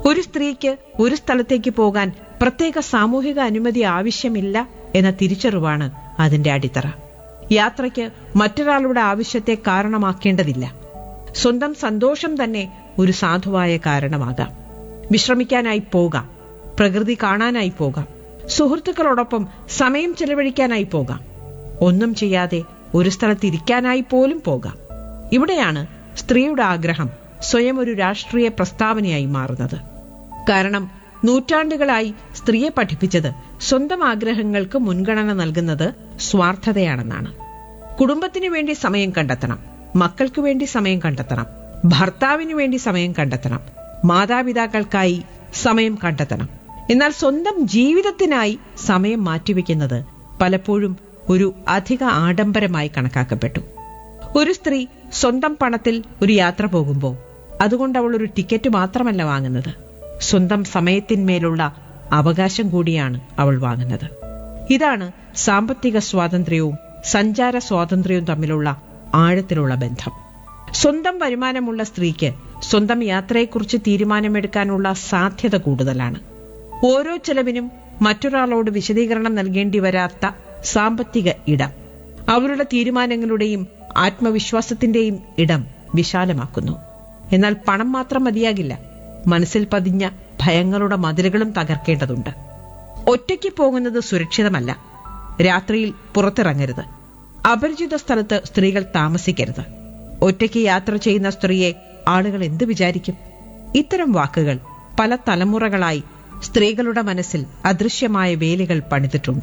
ഒരു സ്ത്രീക്ക് ഒരു സ്ഥലത്തേക്ക് പോകാൻ പ്രത്യേക സാമൂഹിക അനുമതി ആവശ്യമില്ല എന്ന തിരിച്ചറിവാണ് അതിന്റെ അടിത്തറ യാത്രയ്ക്ക് മറ്റൊരാളുടെ ആവശ്യത്തെ കാരണമാക്കേണ്ടതില്ല സ്വന്തം സന്തോഷം തന്നെ ഒരു സാധുവായ കാരണമാകാം വിശ്രമിക്കാനായി പോകാം പ്രകൃതി കാണാനായി പോകാം സുഹൃത്തുക്കളോടൊപ്പം സമയം ചെലവഴിക്കാനായി പോകാം ഒന്നും ചെയ്യാതെ ഒരു സ്ഥലത്ത് ഇരിക്കാനായി പോലും പോകാം ഇവിടെയാണ് സ്ത്രീയുടെ ആഗ്രഹം സ്വയം ഒരു രാഷ്ട്രീയ പ്രസ്താവനയായി മാറുന്നത് കാരണം നൂറ്റാണ്ടുകളായി സ്ത്രീയെ പഠിപ്പിച്ചത് സ്വന്തം ആഗ്രഹങ്ങൾക്ക് മുൻഗണന നൽകുന്നത് സ്വാർത്ഥതയാണെന്നാണ് കുടുംബത്തിനു വേണ്ടി സമയം കണ്ടെത്തണം മക്കൾക്ക് വേണ്ടി സമയം കണ്ടെത്തണം ഭർത്താവിന് വേണ്ടി സമയം കണ്ടെത്തണം മാതാപിതാക്കൾക്കായി സമയം കണ്ടെത്തണം എന്നാൽ സ്വന്തം ജീവിതത്തിനായി സമയം മാറ്റിവെക്കുന്നത് പലപ്പോഴും ഒരു അധിക ആഡംബരമായി കണക്കാക്കപ്പെട്ടു ഒരു സ്ത്രീ സ്വന്തം പണത്തിൽ ഒരു യാത്ര പോകുമ്പോൾ അതുകൊണ്ട് അവൾ ഒരു ടിക്കറ്റ് മാത്രമല്ല വാങ്ങുന്നത് സ്വന്തം സമയത്തിന്മേലുള്ള അവകാശം കൂടിയാണ് അവൾ വാങ്ങുന്നത് ഇതാണ് സാമ്പത്തിക സ്വാതന്ത്ര്യവും സഞ്ചാര സ്വാതന്ത്ര്യവും തമ്മിലുള്ള ആഴത്തിലുള്ള ബന്ധം സ്വന്തം വരുമാനമുള്ള സ്ത്രീക്ക് സ്വന്തം യാത്രയെക്കുറിച്ച് തീരുമാനമെടുക്കാനുള്ള സാധ്യത കൂടുതലാണ് ഓരോ ചെലവിനും മറ്റൊരാളോട് വിശദീകരണം നൽകേണ്ടി വരാത്ത സാമ്പത്തിക ഇടം അവരുടെ തീരുമാനങ്ങളുടെയും ആത്മവിശ്വാസത്തിന്റെയും ഇടം വിശാലമാക്കുന്നു എന്നാൽ പണം മാത്രം മതിയാകില്ല മനസ്സിൽ പതിഞ്ഞ ഭയങ്ങളുടെ മതിലുകളും തകർക്കേണ്ടതുണ്ട് ഒറ്റയ്ക്ക് പോകുന്നത് സുരക്ഷിതമല്ല രാത്രിയിൽ പുറത്തിറങ്ങരുത് അപരിചിത സ്ഥലത്ത് സ്ത്രീകൾ താമസിക്കരുത് ഒറ്റയ്ക്ക് യാത്ര ചെയ്യുന്ന സ്ത്രീയെ ആളുകൾ എന്ത് വിചാരിക്കും ഇത്തരം വാക്കുകൾ പല തലമുറകളായി സ്ത്രീകളുടെ മനസ്സിൽ അദൃശ്യമായ വേലികൾ പണിതിട്ടുണ്ട്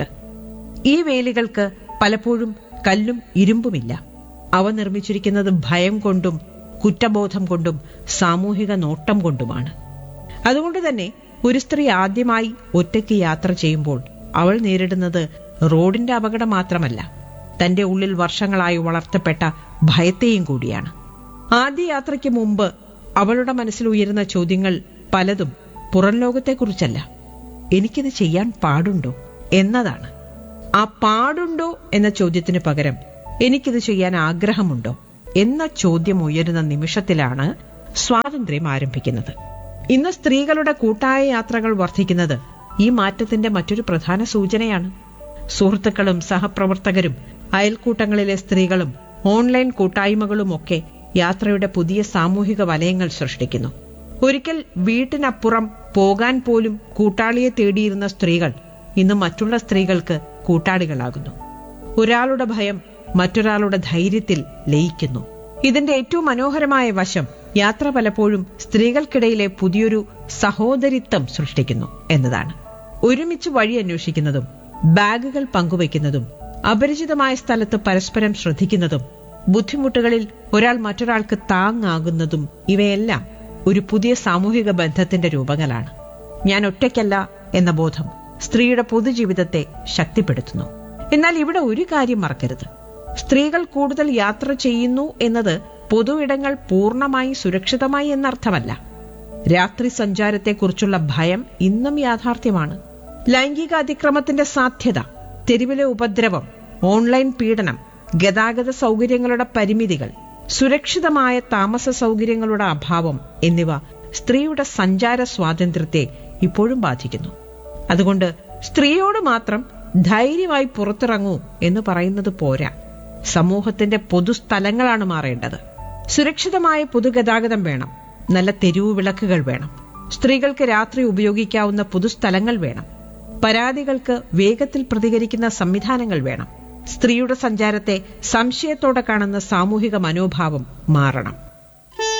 ഈ വേലികൾക്ക് പലപ്പോഴും കല്ലും ഇരുമ്പുമില്ല അവ നിർമ്മിച്ചിരിക്കുന്നത് ഭയം കൊണ്ടും കുറ്റബോധം കൊണ്ടും സാമൂഹിക നോട്ടം കൊണ്ടുമാണ് അതുകൊണ്ട് തന്നെ ഒരു സ്ത്രീ ആദ്യമായി ഒറ്റയ്ക്ക് യാത്ര ചെയ്യുമ്പോൾ അവൾ നേരിടുന്നത് റോഡിന്റെ അപകടം മാത്രമല്ല തന്റെ ഉള്ളിൽ വർഷങ്ങളായി വളർത്തപ്പെട്ട ഭയത്തെയും കൂടിയാണ് ആദ്യ യാത്രയ്ക്ക് മുമ്പ് അവളുടെ മനസ്സിൽ ഉയരുന്ന ചോദ്യങ്ങൾ പലതും പുറം ലോകത്തെക്കുറിച്ചല്ല എനിക്കിത് ചെയ്യാൻ പാടുണ്ടോ എന്നതാണ് ആ പാടുണ്ടോ എന്ന ചോദ്യത്തിന് പകരം എനിക്കിത് ചെയ്യാൻ ആഗ്രഹമുണ്ടോ എന്ന ചോദ്യം ഉയരുന്ന നിമിഷത്തിലാണ് സ്വാതന്ത്ര്യം ആരംഭിക്കുന്നത് ഇന്ന് സ്ത്രീകളുടെ കൂട്ടായ യാത്രകൾ വർദ്ധിക്കുന്നത് ഈ മാറ്റത്തിന്റെ മറ്റൊരു പ്രധാന സൂചനയാണ് സുഹൃത്തുക്കളും സഹപ്രവർത്തകരും അയൽക്കൂട്ടങ്ങളിലെ സ്ത്രീകളും ഓൺലൈൻ കൂട്ടായ്മകളുമൊക്കെ യാത്രയുടെ പുതിയ സാമൂഹിക വലയങ്ങൾ സൃഷ്ടിക്കുന്നു ഒരിക്കൽ വീട്ടിനപ്പുറം പോകാൻ പോലും കൂട്ടാളിയെ തേടിയിരുന്ന സ്ത്രീകൾ ഇന്ന് മറ്റുള്ള സ്ത്രീകൾക്ക് കൂട്ടാളികളാകുന്നു ഒരാളുടെ ഭയം മറ്റൊരാളുടെ ധൈര്യത്തിൽ ലയിക്കുന്നു ഇതിന്റെ ഏറ്റവും മനോഹരമായ വശം യാത്ര പലപ്പോഴും സ്ത്രീകൾക്കിടയിലെ പുതിയൊരു സഹോദരിത്വം സൃഷ്ടിക്കുന്നു എന്നതാണ് ഒരുമിച്ച് വഴി അന്വേഷിക്കുന്നതും ബാഗുകൾ പങ്കുവയ്ക്കുന്നതും അപരിചിതമായ സ്ഥലത്ത് പരസ്പരം ശ്രദ്ധിക്കുന്നതും ബുദ്ധിമുട്ടുകളിൽ ഒരാൾ മറ്റൊരാൾക്ക് താങ്ങാകുന്നതും ഇവയെല്ലാം ഒരു പുതിയ സാമൂഹിക ബന്ധത്തിന്റെ രൂപങ്ങളാണ് ഞാൻ ഒറ്റയ്ക്കല്ല എന്ന ബോധം സ്ത്രീയുടെ പൊതുജീവിതത്തെ ശക്തിപ്പെടുത്തുന്നു എന്നാൽ ഇവിടെ ഒരു കാര്യം മറക്കരുത് സ്ത്രീകൾ കൂടുതൽ യാത്ര ചെയ്യുന്നു എന്നത് പൊതു ഇടങ്ങൾ പൂർണ്ണമായി സുരക്ഷിതമായി എന്നർത്ഥമല്ല രാത്രി സഞ്ചാരത്തെക്കുറിച്ചുള്ള ഭയം ഇന്നും യാഥാർത്ഥ്യമാണ് ലൈംഗിക അതിക്രമത്തിന്റെ സാധ്യത തെരുവിലെ ഉപദ്രവം ഓൺലൈൻ പീഡനം ഗതാഗത സൗകര്യങ്ങളുടെ പരിമിതികൾ സുരക്ഷിതമായ താമസ സൗകര്യങ്ങളുടെ അഭാവം എന്നിവ സ്ത്രീയുടെ സഞ്ചാര സ്വാതന്ത്ര്യത്തെ ഇപ്പോഴും ബാധിക്കുന്നു അതുകൊണ്ട് സ്ത്രീയോട് മാത്രം ധൈര്യമായി പുറത്തിറങ്ങൂ എന്ന് പറയുന്നത് പോരാ സമൂഹത്തിന്റെ പൊതുസ്ഥലങ്ങളാണ് മാറേണ്ടത് സുരക്ഷിതമായ പൊതുഗതാഗതം വേണം നല്ല തെരുവു വിളക്കുകൾ വേണം സ്ത്രീകൾക്ക് രാത്രി ഉപയോഗിക്കാവുന്ന പൊതുസ്ഥലങ്ങൾ വേണം പരാതികൾക്ക് വേഗത്തിൽ പ്രതികരിക്കുന്ന സംവിധാനങ്ങൾ വേണം സ്ത്രീയുടെ സഞ്ചാരത്തെ സംശയത്തോടെ കാണുന്ന സാമൂഹിക മനോഭാവം മാറണം